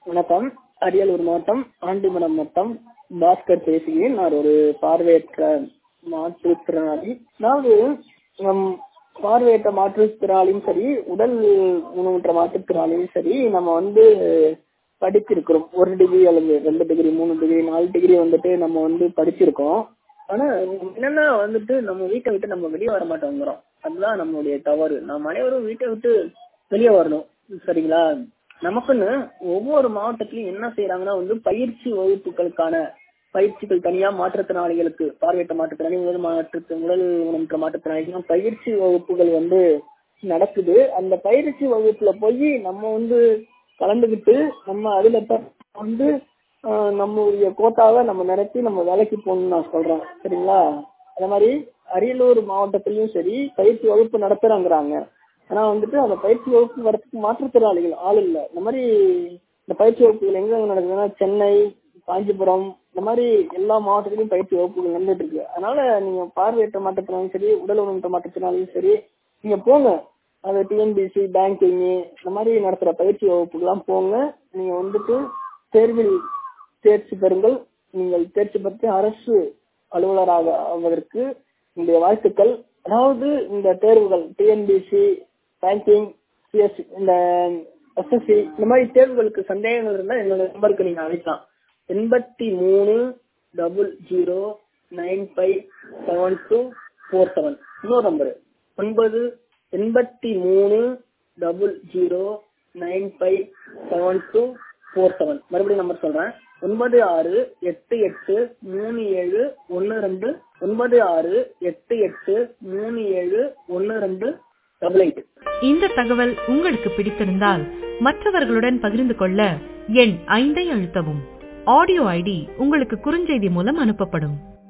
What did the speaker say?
வணக்கம் அரியலூர் மாவட்டம் ஆண்டிமடம் வட்டம் பாஸ்கர் பேசுகிறேன் நான் ஒரு பார்வையற்ற மாற்றுத்திறனாளி அதாவது நம் பார்வையற்ற மாற்றுத்திறனாளியும் சரி உடல் ஊனமுற்ற மாற்றுத்திறனாளியும் சரி நம்ம வந்து படிச்சிருக்கிறோம் ஒரு டிகிரி அல்லது ரெண்டு டிகிரி மூணு டிகிரி நாலு டிகிரி வந்துட்டு நம்ம வந்து படிச்சிருக்கோம் ஆனா என்னன்னா வந்துட்டு நம்ம வீட்டை விட்டு நம்ம வெளியே வர மாட்டோங்கிறோம் அதுதான் நம்மளுடைய தவறு நாம் அனைவரும் வீட்டை விட்டு வெளியே வரணும் சரிங்களா நமக்குன்னு ஒவ்வொரு மாவட்டத்திலயும் என்ன செய்யறாங்கன்னா வந்து பயிற்சி வகுப்புகளுக்கான பயிற்சிகள் தனியா மாற்றுத்திறனாளிகளுக்கு பார்வையிட்ட மாற்றுத்திறனாளி உடல் மாற்று உடல் ஊனமுற்ற மாற்றுத்திறனாளிகளும் பயிற்சி வகுப்புகள் வந்து நடக்குது அந்த பயிற்சி வகுப்புல போய் நம்ம வந்து கலந்துகிட்டு நம்ம அதுல வந்து நம்மளுடைய கோட்டாவை நம்ம நிரப்பி நம்ம வேலைக்கு போகணும்னு நான் சொல்றேன் சரிங்களா அதே மாதிரி அரியலூர் மாவட்டத்திலயும் சரி பயிற்சி வகுப்பு நடத்துறாங்கிறாங்க ஆனா வந்துட்டு அந்த பயிற்சி வகுப்பு வரத்துக்கு மாற்றுத்திறனாளிகள் ஆள் இல்லை இந்த மாதிரி இந்த பயிற்சி வகுப்புகள் எங்க நடக்குதுன்னா சென்னை காஞ்சிபுரம் இந்த மாதிரி எல்லா மாவட்டத்திலையும் பயிற்சி வகுப்புகள் நடந்துட்டு இருக்கு அதனால நீங்க பார்வையற்ற மாற்றத்தினாலும் சரி உடல் ஊனமுற்ற மாற்றத்தினாலும் சரி நீங்க போங்க அது டிஎன்பிசி பேங்கிங் இந்த மாதிரி நடத்துற பயிற்சி வகுப்புக்கெல்லாம் போங்க நீங்க வந்துட்டு தேர்வில் தேர்ச்சி பெறுங்கள் நீங்கள் தேர்ச்சி பெற்று அரசு அலுவலராக ஆவதற்கு உங்களுடைய வாழ்த்துக்கள் அதாவது இந்த தேர்வுகள் டிஎன்பிசி பேங்கிங் சிஎஸ் இந்த எஸ்எஸ்சி இந்த மாதிரி தேர்வுகளுக்கு சந்தேகங்கள் இருந்தால் என்னோட நம்பருக்கு நீங்க அழைக்கலாம் எண்பத்தி மூணு double zero nine five seven two four seven இன்னொரு நம்பரு ஒன்பது எண்பத்தி மூணு double zero nine five seven two four seven மறுபடியும் நம்பர் சொல்றேன் ஒன்பது ஆறு எட்டு எட்டு மூணு ஏழு ஒன்னு ரெண்டு ஒன்பது ஆறு எட்டு எட்டு மூணு ஏழு ஒன்னு ரெண்டு டபுள் எயிட் இந்த தகவல் உங்களுக்கு பிடித்திருந்தால் மற்றவர்களுடன் பகிர்ந்து கொள்ள எண் ஐந்தை அழுத்தவும் ஆடியோ ஐடி உங்களுக்கு குறுஞ்செய்தி மூலம் அனுப்பப்படும்